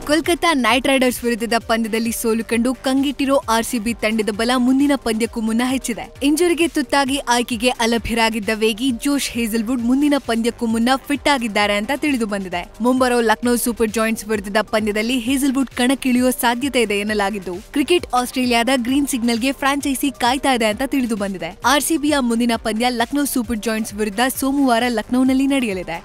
Kolkata Knight Riders ವಿರುದ್ಧದ ಪಂದ್ಯದಲ್ಲಿ ಸೋಲು ಕಂಡು ಕಂಗಿಟ್ಟಿರೋ ಆರ್ಸಿಬಿ ತಂಡದ ಬಲ ಮುಂದಿನ ಪಂದ್ಯಕ್ಕೂ ಮುನ್ನ ಹೆಚ್ಚಿದೆ ಇಂಜುರಿಗೆ ತುತ್ತಾಗಿ ಆಯ್ಕೆಗೆ ಅಲಭ್ಯರಾಗಿದ್ದ ವೇಗಿ ಜೋಶ್ ಹೇಸಲ್ವುಡ್ ಮುಂದಿನ ಪಂದ್ಯಕ್ಕೂ ಮುನ್ನ ಫಿಟ್ ಆಗಿದ್ದಾರೆ ಅಂತ ತಿಳಿದು ಬಂದಿದೆ ಮುಂಬರೋ ಲಕ್ನೋ ಸೂಪರ್ ಜಾಯಿಂಟ್ಸ್ ವಿರುದ್ಧದ ಪಂದ್ಯದಲ್ಲಿ ಹೇಸಲ್ವುಡ್ ಕಣಕ್ಕಿಳಿಯುವ ಸಾಧ್ಯತೆ ಇದೆ ಎನ್ನಲಾಗಿದ್ದು ಕ್ರಿಕೆಟ್ ಆಸ್ಟ್ರೇಲಿಯಾದ ಗ್ರೀನ್ ಸಿಗ್ನಲ್ಗೆ ಫ್ರಾಂಚೈಸಿ ಕಾಯ್ತಾ ಇದೆ ಅಂತ ತಿಳಿದು ಬಂದಿದೆ ಆರ್ಸಿಬಿಯ ಮುಂದಿನ ಪಂದ್ಯ ಲಕ್ನೋ ಸೂಪರ್ ಜಾಯಿಂಟ್ಸ್ ವಿರುದ್ಧ ಸೋಮವಾರ ಲಕ್ನೋನಲ್ಲಿ ನಡೆಯಲಿದೆ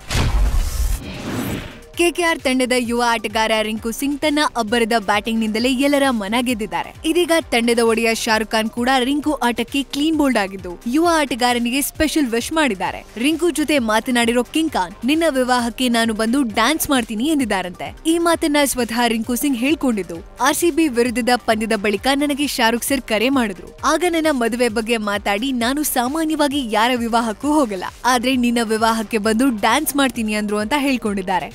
ಕೆಕೆಆರ್ ತಂಡದ ಯುವ ಆಟಗಾರ ರಿಂಕು ಸಿಂಗ್ ತನ್ನ ಅಬ್ಬರದ ಬ್ಯಾಟಿಂಗ್ನಿಂದಲೇ ಎಲ್ಲರ ಮನ ಗೆದ್ದಿದ್ದಾರೆ ಇದೀಗ ತಂಡದ ಒಡೆಯ ಶಾರುಖ್ ಖಾನ್ ಕೂಡ ರಿಂಕು ಆಟಕ್ಕೆ ಕ್ಲೀನ್ ಬೋಲ್ಡ್ ಆಗಿದ್ದು ಯುವ ಆಟಗಾರನಿಗೆ ಸ್ಪೆಷಲ್ ವಿಶ್ ಮಾಡಿದ್ದಾರೆ ರಿಂಕು ಜೊತೆ ಮಾತನಾಡಿರೋ ಕಿಂಗ್ ಖಾನ್ ನಿನ್ನ ವಿವಾಹಕ್ಕೆ ನಾನು ಬಂದು ಡ್ಯಾನ್ಸ್ ಮಾಡ್ತೀನಿ ಎಂದಿದ್ದಾರಂತೆ ಈ ಮಾತನ್ನ ಸ್ವತಃ ರಿಂಕು ಸಿಂಗ್ ಹೇಳ್ಕೊಂಡಿದ್ದು ಆರ್ಸಿಬಿ ವಿರುದ್ಧದ ಪಂದ್ಯದ ಬಳಿಕ ನನಗೆ ಶಾರುಖ್ ಸರ್ ಕರೆ ಮಾಡಿದ್ರು ಆಗ ನನ್ನ ಮದುವೆ ಬಗ್ಗೆ ಮಾತಾಡಿ ನಾನು ಸಾಮಾನ್ಯವಾಗಿ ಯಾರ ವಿವಾಹಕ್ಕೂ ಹೋಗಲ್ಲ ಆದ್ರೆ ನಿನ್ನ ವಿವಾಹಕ್ಕೆ ಬಂದು ಡ್ಯಾನ್ಸ್ ಮಾಡ್ತೀನಿ ಅಂದ್ರು ಅಂತ ಹೇಳ್ಕೊಂಡಿದ್ದಾರೆ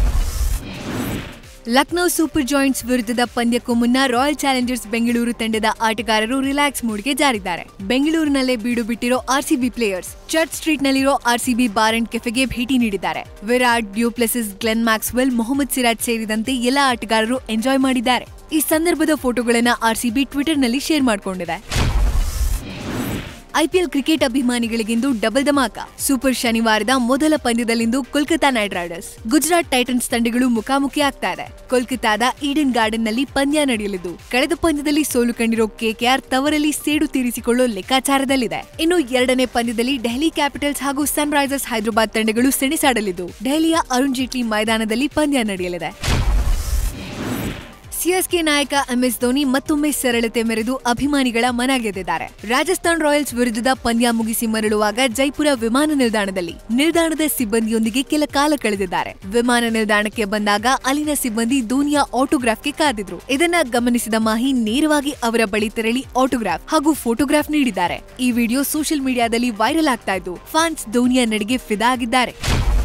ಲಕ್ನೋ ಸೂಪರ್ ಜಾಯಿಂಟ್ಸ್ ವಿರುದ್ಧದ ಪಂದ್ಯಕ್ಕೂ ಮುನ್ನ ರಾಯಲ್ ಚಾಲೆಂಜರ್ಸ್ ಬೆಂಗಳೂರು ತಂಡದ ಆಟಗಾರರು ರಿಲ್ಯಾಕ್ಸ್ ಮೂಡ್ಗೆ ಜಾರಿದ್ದಾರೆ ಬೆಂಗಳೂರಿನಲ್ಲೇ ಬೀಡು ಬಿಟ್ಟಿರೋ ಆರ್ಸಿಬಿ ಪ್ಲೇಯರ್ಸ್ ಚರ್ಚ್ ಸ್ಟ್ರೀಟ್ನಲ್ಲಿರೋ ಆರ್ಸಿಬಿ ಬಾರ್ ಅಂಡ್ ಕೆಫೆಗೆ ಭೇಟಿ ನೀಡಿದ್ದಾರೆ Virat Du Plessis Glenn Maxwell Mohammed Siraj ಸೇರಿದಂತೆ ಎಲ್ಲ ಆಟಗಾರರು ಎಂಜಾಯ್ ಮಾಡಿದ್ದಾರೆ ಈ ಸಂದರ್ಭದ ಫೋಟೋಗಳನ್ನ ಆರ್ಸಿಬಿ ಟ್ವಿಟರ್ನಲ್ಲಿ ಶೇರ್ ಮಾಡಿಕೊಂಡಿದೆ ಐಪಿಎಲ್ ಕ್ರಿಕೆಟ್ ಅಭಿಮಾನಿಗಳಿಗಿಂದು ಡಬಲ್ ಧಮಾಕ ಸೂಪರ್ ಶನಿವಾರದ ಮೊದಲ ಪಂದ್ಯದಲ್ಲಿಂದು Kolkata Knight Riders Gujarat Titans ತಂಡಗಳು ಮುಖಾಮುಖಿ ಆಗ್ತಾ ಇದೆ ಕೋಲ್ಕತಾದ ಈಡನ್ ಗಾರ್ಡನ್ ನಲ್ಲಿ ಪಂದ್ಯ ನಡೆಯಲಿದ್ದು ಕಳೆದ ಪಂದ್ಯದಲ್ಲಿ ಸೋಲು ಕಂಡಿರೋ ಕೆಕೆಆರ್ ತವರಲ್ಲಿ ಸೇಡು ತೀರಿಸಿಕೊಳ್ಳೋ ಲೆಕ್ಕಾಚಾರದಲ್ಲಿದೆ ಇನ್ನು ಎರಡನೇ ಪಂದ್ಯದಲ್ಲಿ ಡೆಹಲಿ ಕ್ಯಾಪಿಟಲ್ಸ್ ಹಾಗೂ ಸನ್ ರೈಸರ್ಸ್ ಹೈದರಾಬಾದ್ ತಂಡಗಳು ಸೆಣಸಾಡಲಿದ್ದು ದೆಹಲಿಯ ಅರುಣ್ ಜೇಟ್ಲಿ ಮೈದಾನದಲ್ಲಿ ಪಂದ್ಯ ನಡೆಯಲಿದೆ ಸಿಎಸ್ಕೆ ನಾಯಕ ಎಂಎಸ್ ಧೋನಿ ಮತ್ತೊಮ್ಮೆ ಸರಳತೆ ಮೆರೆದು ಅಭಿಮಾನಿಗಳ ಮನ ಗೆದ್ದಿದ್ದಾರೆ ರಾಜಸ್ಥಾನ್ ರಾಯಲ್ಸ್ ವಿರುದ್ಧದ ಪಂದ್ಯ ಮುಗಿಸಿ ಮರಳುವಾಗ ಜೈಪುರ ವಿಮಾನ ನಿಲ್ದಾಣದಲ್ಲಿ ನಿಲ್ದಾಣದ ಸಿಬ್ಬಂದಿಯೊಂದಿಗೆ ಕೆಲ ಕಾಲ ಕಳೆದಿದ್ದಾರೆ ವಿಮಾನ ನಿಲ್ದಾಣಕ್ಕೆ ಬಂದಾಗ ಅಲ್ಲಿನ ಸಿಬ್ಬಂದಿ ಧೋನಿಯ ಆಟೋಗ್ರಾಫ್ಗೆ ಕಾದಿದ್ರು ಇದನ್ನ ಗಮನಿಸಿದ ಮಾಹಿ ನೇರವಾಗಿ ಅವರ ಬಳಿ ತೆರಳಿ ಆಟೋಗ್ರಾಫ್ ಹಾಗೂ ಫೋಟೋಗ್ರಾಫ್ ನೀಡಿದ್ದಾರೆ ಈ ವಿಡಿಯೋ ಸೋಷಿಯಲ್ ಮೀಡಿಯಾದಲ್ಲಿ ವೈರಲ್ ಆಗ್ತಾ ಇದ್ದು ಫ್ಯಾನ್ಸ್ ಧೋನಿಯ ನಡೆಗೆ ಫಿದಾ ಆಗಿದ್ದಾರೆ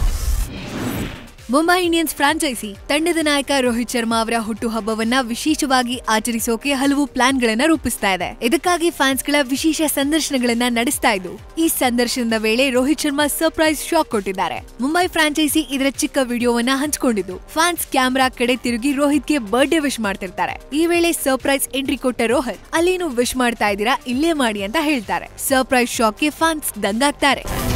ಮುಂಬೈ ಇಂಡಿಯನ್ಸ್ ಫ್ರಾಂಚೈಸಿ ತಂಡದ ನಾಯಕ ರೋಹಿತ್ ಶರ್ಮಾ ಅವರ ಹುಟ್ಟುಹಬ್ಬವನ್ನ ವಿಶೇಷವಾಗಿ ಆಚರಿಸೋಕೆ ಹಲವು ಪ್ಲಾನ್ಗಳನ್ನ ರೂಪಿಸ್ತಾ ಇದೆ ಇದಕ್ಕಾಗಿ ಫ್ಯಾನ್ಸ್ಗಳ ವಿಶೇಷ ಸಂದರ್ಶನಗಳನ್ನ ನಡೆಸ್ತಾ ಇದ್ದು ಈ ಸಂದರ್ಶನದ ವೇಳೆ ರೋಹಿತ್ ಶರ್ಮಾ ಸರ್ಪ್ರೈಸ್ ಶಾಕ್ ಕೊಟ್ಟಿದ್ದಾರೆ ಮುಂಬೈ ಫ್ರಾಂಚೈಸಿ ಇದರ ಚಿಕ್ಕ ವಿಡಿಯೋವನ್ನ ಹಂಚಿಕೊಂಡಿದ್ದು ಫ್ಯಾನ್ಸ್ ಕ್ಯಾಮೆರಾ ಕಡೆ ತಿರುಗಿ ರೋಹಿತ್ಗೆ ಬರ್ಡೇ ವಿಶ್ ಮಾಡ್ತಿರ್ತಾರೆ ಈ ವೇಳೆ ಸರ್ಪ್ರೈಸ್ ಎಂಟ್ರಿ ಕೊಟ್ಟ ರೋಹಿತ್ ಅಲ್ಲೇನು ವಿಶ್ ಮಾಡ್ತಾ ಇದ್ದೀರಾ ಇಲ್ಲೇ ಮಾಡಿ ಅಂತ ಹೇಳ್ತಾರೆ ಸರ್ಪ್ರೈಸ್ ಶಾಕ್ಗೆ ಫ್ಯಾನ್ಸ್ ದಂಗಾಗ್ತಾರೆ